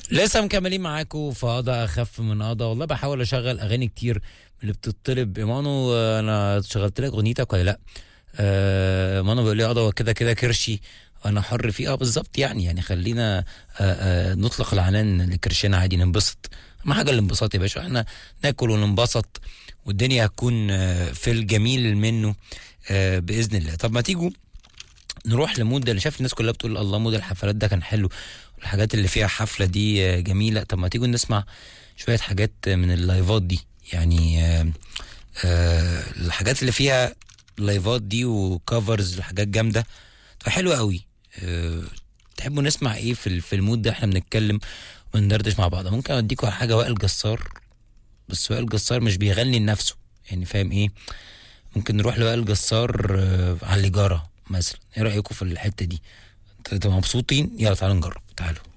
لسه مكملين معاكم في قضاء اخف من قضاء والله بحاول اشغل اغاني كتير من اللي بتطلب مانو آه، انا شغلت لك اغنيتك ولا لا آه مانو بيقول لي قضاء كده كده كرشي انا حر فيه اه بالظبط يعني يعني خلينا آه آه نطلق العنان لكرشنا عادي ننبسط اهم حاجه الانبساط يا باشا احنا ناكل وننبسط والدنيا هتكون آه، في الجميل منه آه، باذن الله طب ما تيجوا نروح لمود اللي شاف الناس كلها بتقول الله مود الحفلات ده كان حلو الحاجات اللي فيها حفلة دي آه، جميلة طب ما تيجوا نسمع شوية حاجات من اللايفات دي يعني آه، آه، الحاجات اللي فيها لايفات دي وكفرز وحاجات جامدة تبقى حلوة قوي آه، تحبوا نسمع ايه في ال- في المود ده احنا بنتكلم وندردش مع بعض ممكن اديكوا حاجة وائل جسار بس وائل جسار مش بيغني لنفسه يعني فاهم ايه ممكن نروح لوائل جسار آه، على الإجارة مثلا ايه رأيكم في الحتة دي تبقوا مبسوطين يلا تعالوا نجرب تعالوا